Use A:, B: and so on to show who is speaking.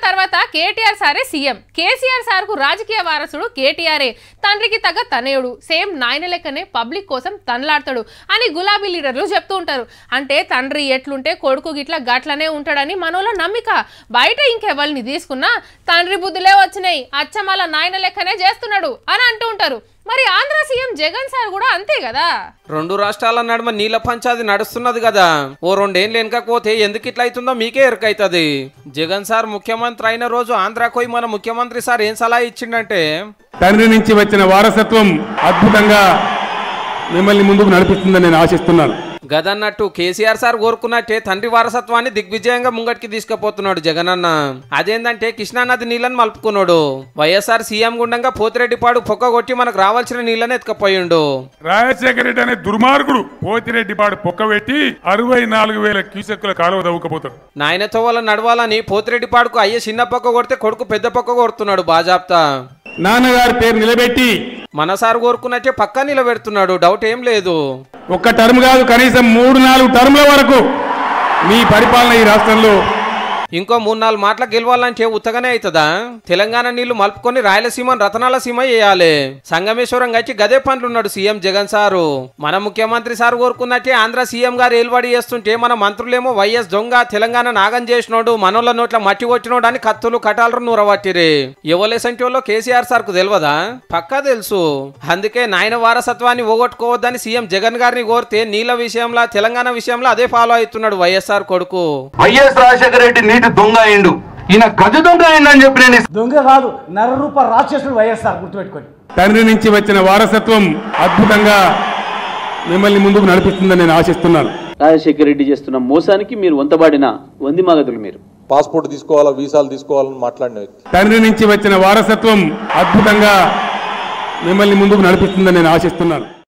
A: తర్వాత కేటీఆర్ సారే CM KCR sir కు రాజకీయ వారసుడు కేటీఆరే తండ్రికి తగ్గ తనయుడు సేమ్ నాయన లెక్కనే పబ్లిక్ కోసం తనలాడతాడు అని గులాబీ లీడర్లు చెప్తూ ఉంటారు అంటే తండ్రి ఎట్లుంటే కొడుకు గిట్లా గట్లనే ఉంటాడని మనోళ్ళ నమ్మిక బయట ఇంకెవరిని తీసుకున్నా తండ్రి బుద్ధులే వచ్చినాయి అచ్చమాల నాయన లెక్కనే చేస్తున్నాడు అని అంటూ ఉంటారు మరి ఆంధ్ర సీఎం జగన్ సార్ కూడా అంతే కదా
B: రెండు రాష్ట్రాల నడుమ నీళ్ళ పంచాది నడుస్తున్నది కదా ఓ రెండేళ్ళు వెనకపోతే ఎందుకు ఇట్లా అవుతుందో మీకే ఎరుకైతుంది జగన్ సార్ ముఖ్యమంత్రి అయిన రోజు ఆంధ్రాకు పోయి మన ముఖ్యమంత్రి సార్ ఏం సలహా ఇచ్చిండంటే
C: తండ్రి నుంచి వచ్చిన వారసత్వం అద్భుతంగా మిమ్మల్ని ముందుకు నడిపిస్తుందని నేను ఆశిస్తున్నాను
B: గదన్నట్టు కేసీఆర్ సార్ కోరుకున్నట్టే తండ్రి వారసత్వాన్ని దిగ్విజయంగా ముంగటికి తీసుకుపోతున్నాడు జగనన్న అదేంటంటే కృష్ణానది నీళ్ళని మలుపుకున్నాడు వైఎస్ఆర్ సీఎం గుండంగా పోతిరెడ్డిపాడు పొక్క కొట్టి మనకు రావాల్సిన నీళ్ళని ఎత్తుకపోయిండు
C: రాజశేఖర రెడ్డి అనే దుర్మార్గుడు పోతిరెడ్డి పాడు పొక్కబెట్టి అరవై నాలుగు వేల క్యూసెక్కుల కాలువ తవ్వుకపోతాడు
B: నాయనతో వాళ్ళ నడవాలని పోతిరెడ్డిపాడుకు అయ్యే చిన్న పక్క కొడితే కొడుకు పెద్ద పక్క కొడుతున్నాడు బాజాప్తా
C: నాన్నగారి పేరు నిలబెట్టి
B: మన సార్ కోరుకున్నట్టే పక్కా నిలబెడుతున్నాడు డౌట్ ఏం లేదు
C: ఒక్క టర్మ్ కాదు కనీసం మూడు నాలుగు టర్మ్ల వరకు మీ పరిపాలన ఈ రాష్ట్రంలో
B: ఇంకో మూడు నాలుగు మాటలు గెలవాలంటే ఉత్తగానే అవుతుందా తెలంగాణ నీళ్లు మలుపుకొని రాయలసీమను రతనాల సీమ వేయాలి సంగమేశ్వరం గచ్చి గదే పండ్లున్నాడు సీఎం జగన్ సారు మన ముఖ్యమంత్రి సార్ కోరుకున్నట్టే ఆంధ్ర సీఎం గారు ఏలుబడి చేస్తుంటే మన మంత్రులేమో వైఎస్ దొంగ తెలంగాణ నాగం చేసినోడు మనోళ్ళ నోట్ల మట్టి కొట్టినోడు అని కత్తులు కటాలు నూరవట్టిరి ఎవలేసంటి వాళ్ళు కేసీఆర్ సార్ కు తెలియదా పక్కా తెలుసు అందుకే నాయన వారసత్వాన్ని ఓగొట్టుకోవద్దని సీఎం జగన్ గారిని కోరితే నీళ్ళ విషయంలో తెలంగాణ విషయంలో అదే ఫాలో అవుతున్నాడు వైఎస్ఆర్ కొడుకు
D: వైఎస్ రాజశేఖర రెడ్డి నీటి దొంగ అయిండు ఈయన గజ దొంగ అయిండు అని చెప్పి నేను
E: దొంగ కాదు నరరూప రాక్షసుడు వైఎస్ఆర్ గుర్తుపెట్టుకోండి
C: తండ్రి నుంచి వచ్చిన వారసత్వం అద్భుతంగా మిమ్మల్ని ముందుకు నడిపిస్తుందని నేను ఆశిస్తున్నాను
F: రాజశేఖర రెడ్డి చేస్తున్న మోసానికి మీరు వంతబాడిన వందిమాగదులు మీరు
G: పాస్పోర్ట్ తీసుకోవాలా వీసాలు తీసుకోవాలని మాట్లాడిన వ్యక్తి
C: తండ్రి నుంచి వచ్చిన వారసత్వం అద్భుతంగా మిమ్మల్ని ముందుకు నడిపిస్తుందని నేను ఆశిస్తున్నాను